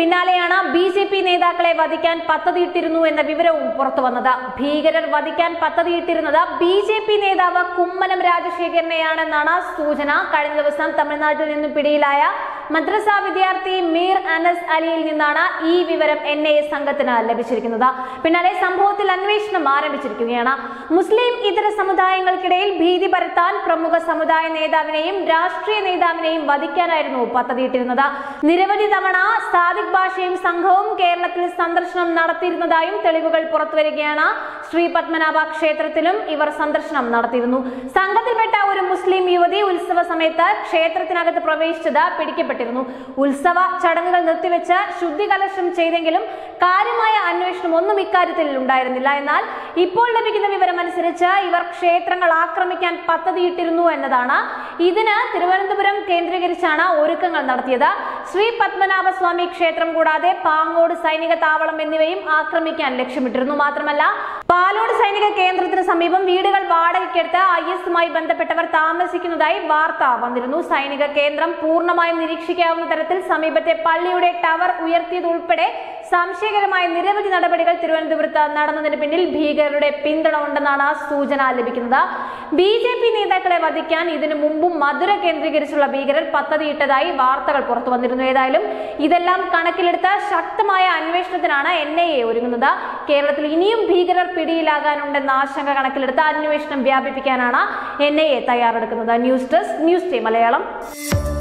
പിന്നാലെയാണ് B J P നേതാക്കളെ വധിക്കാൻ പദ്ധതിയിട്ടിരുന്നു എന്ന വിവരവും പുറത്തു വന്നത് ഭീകരർ വധിക്കാൻ പദ്ധതിയിട്ടിരുന്നത് ബി ജെ പി നേതാവ് കുമ്മനം രാജശേഖരനെയാണെന്നാണ് സൂചന കഴിഞ്ഞ ദിവസം തമിഴ്നാട്ടിൽ നിന്നും പിടിയിലായ മദ്രസ വിദ്യാർത്ഥി മീർ അനസ് അലിയിൽ നിന്നാണ് ഈ വിവരം എൻ ഐ എ സംഘത്തിന് ലഭിച്ചിരിക്കുന്നത് പിന്നാലെ സംഭവത്തിൽ അന്വേഷണം ആരംഭിച്ചിരിക്കുകയാണ് മുസ്ലിം ഇതര സമുദായങ്ങൾക്കിടയിൽ ഭീതി പരത്താൻ പ്രമുഖ സമുദായ നേതാവിനെയും രാഷ്ട്രീയ നേതാവിനെയും വധിക്കാനായിരുന്നു പദ്ധതിയിട്ടിരുന്നത് നിരവധി തവണ സാദിഖ് ഭാഷയും സംഘവും കേരളത്തിൽ സന്ദർശനം നടത്തിയിരുന്നതായും തെളിവുകൾ പുറത്തുവരികയാണ് ശ്രീ പത്മനാഭ ക്ഷേത്രത്തിലും ഇവർ സന്ദർശനം നടത്തിയിരുന്നു സംഘത്തിൽപ്പെട്ട ഒരു മുസ്ലിം യുവതി ഉത്സവ സമയത്ത് ക്ഷേത്രത്തിനകത്ത് പ്രവേശിച്ചത് പിടിക്കപ്പെട്ടിരുന്നു ഉത്സവ ചടങ്ങുകൾ നിർത്തിവെച്ച് ശുദ്ധികലശം ചെയ്തെങ്കിലും കാര്യമായ അന്വേഷണം ഒന്നും ഇക്കാര്യത്തിൽ ഉണ്ടായിരുന്നില്ല എന്നാൽ ഇപ്പോൾ ലഭിക്കുന്ന വിവരം അനുസരിച്ച് ഇവർ ക്ഷേത്രങ്ങൾ ആക്രമിക്കാൻ പദ്ധതിയിട്ടിരുന്നു എന്നതാണ് ഇതിന് തിരുവനന്തപുരം കേന്ദ്രീകരിച്ചാണ് ഒരുക്കങ്ങൾ നടത്തിയത് ശ്രീ പത്മനാഭ സ്വാമി ക്ഷേത്രം കൂടാതെ പാങ്ങോട് സൈനിക താവളം എന്നിവയും ആക്രമിക്കാൻ ലക്ഷ്യമിട്ടിരുന്നു മാത്രമല്ല പാലോട് സൈനിക കേന്ദ്രത്തിന് സമീപം വീടുകൾ വാടകയ്ക്കെടുത്ത് ഐ എസുമായി ബന്ധപ്പെട്ടവർ താമസിക്കുന്നതായി വാർത്ത വന്നിരുന്നു സൈനിക കേന്ദ്രം പൂർണ്ണമായും നിരീക്ഷിക്കാവുന്ന തരത്തിൽ സമീപത്തെ പള്ളിയുടെ ടവർ ഉയർത്തിയതുൾപ്പെടെ സംശയകരമായ നിരവധി നടപടികൾ തിരുവനന്തപുരത്ത് നടന്നതിന് പിന്നിൽ ഭീകരരുടെ പിന്തുണ ഉണ്ടെന്നാണ് സൂചന ലഭിക്കുന്നത് ബി ജെ പി നേതാക്കളെ വധിക്കാൻ ഇതിനു മുമ്പും മധുര കേന്ദ്രീകരിച്ചുള്ള ഭീകരർ പദ്ധതിയിട്ടതായി വാർത്തകൾ പുറത്തു വന്നിരുന്നു ഏതായാലും ഇതെല്ലാം കണക്കിലെടുത്ത് ശക്തമായ അന്വേഷണത്തിനാണ് എൻ ഐ എ ഒരുങ്ങുന്നത് കേരളത്തിൽ ഇനിയും ഭീകരർ പിടിയിലാകാനുണ്ടെന്ന ആശങ്ക കണക്കിലെടുത്ത് അന്വേഷണം വ്യാപിപ്പിക്കാനാണ് എൻ ഐ എ തയ്യാറെടുക്കുന്നത് news desk news team Malayalam